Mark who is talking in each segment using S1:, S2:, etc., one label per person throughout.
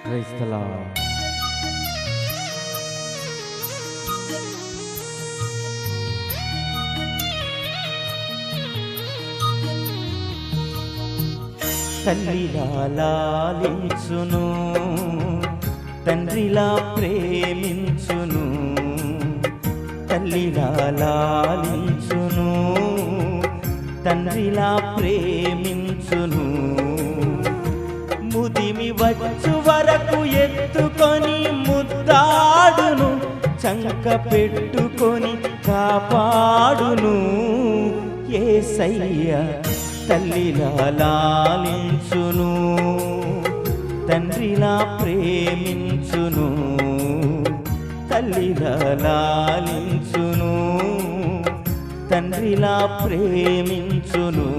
S1: క్రైస్తలా తల్లిలా లాలించును తండ్రిలా ప్రేమించును తల్లిలా లాలించును తండ్రిలా ప్రేమించును ముదిమి వచ్చు వరకు ఎత్తుకొని ముద్దాడును చంక పెట్టుకొని కాపాడును ఏసయ్య తల్లిలా లాలించును తండ్రిలా ప్రేమించును తల్లిలా లాలించును తండ్రిలా ప్రేమించును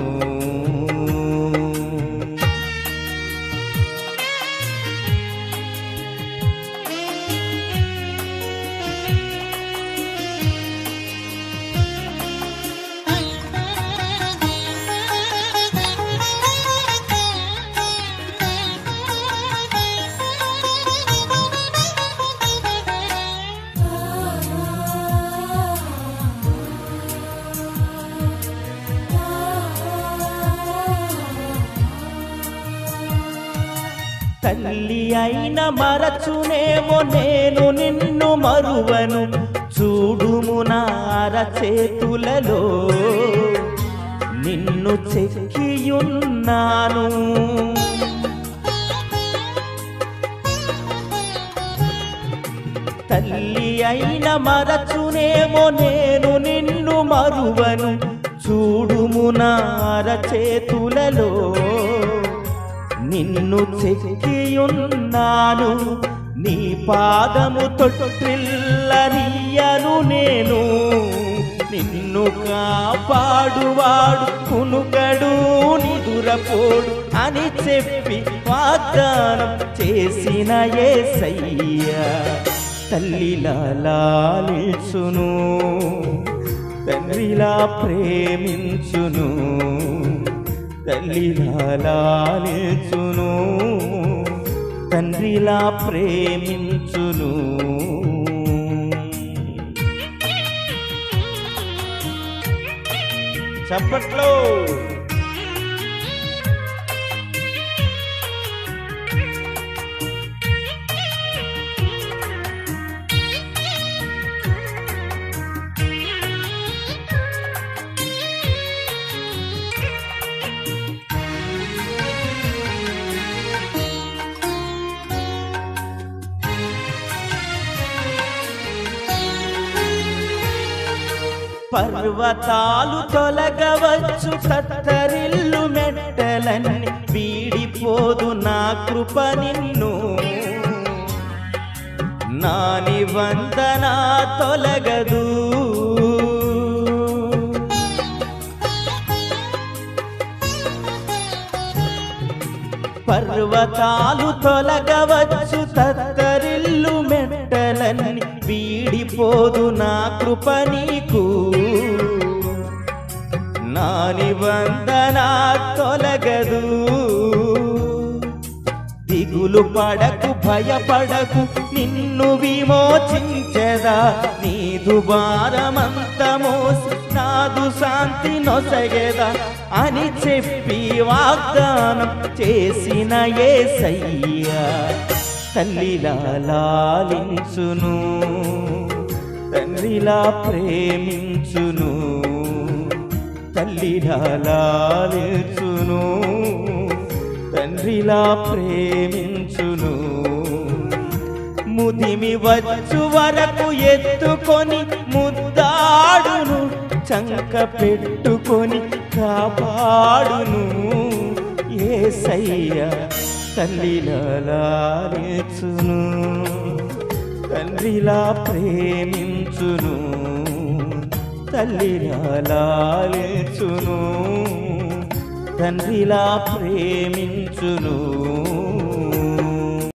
S1: తల్లి అయిన మరచునేమో నేను నిన్ను మరువను చూడుము నా అరచేతులలో నిన్ను చెక్కియున్నాను తల్లి అయిన మరచునేమో నేను నిన్ను మరువను చూడుము నా అరచేతులలో నిన్ను చెక్కియున్నాను నీ పాదము తొట్టిల్లనియను నేను నిన్ను కాపాడువాడు కునుకడు నిదురపోడు అని చెప్పి వాగ్దానం చేసిన ఏసయ్యా తల్లిలా లాలించును తండ్రిలా ప్రేమించును తల్లిలా లాలించును తండ్రిలా ప్రేమించును చప్పట్లో పర్వతాలు తొలగవచ్చు తత్తరిల్లు మెట్టలన్నీ వీడిపోదు నా కృప నిన్ను నా నిబంధన తొలగదు పర్వతాలు తొలగవచ్చు తత్తరిల్లు మెట్టలన్నీ వీడిపోదు నా కృప నీకు నా నిబంధన తొలగదు దిగులు పడకు భయపడకు నిన్ను విమోచించదా నీదు భారమంత మోసి నాదు శాంతి నొసగెదా అని చెప్పి వాగ్దానం చేసిన ఏసయ్యా తల్లిలా లాలించును తండ్రిలా ప్రేమించును తల్లిలా లాలించును తండ్రిలా ప్రేమించును ముదిమి వచ్చు వరకు ఎత్తుకొని ముద్దాడును చంక పెట్టుకొని కాపాడును ఏసయ్య తల్లిలా లాలించును తండ్రిలా ప్రేమించును తల్లిలా లాలించును తండ్రిలా ప్రేమించును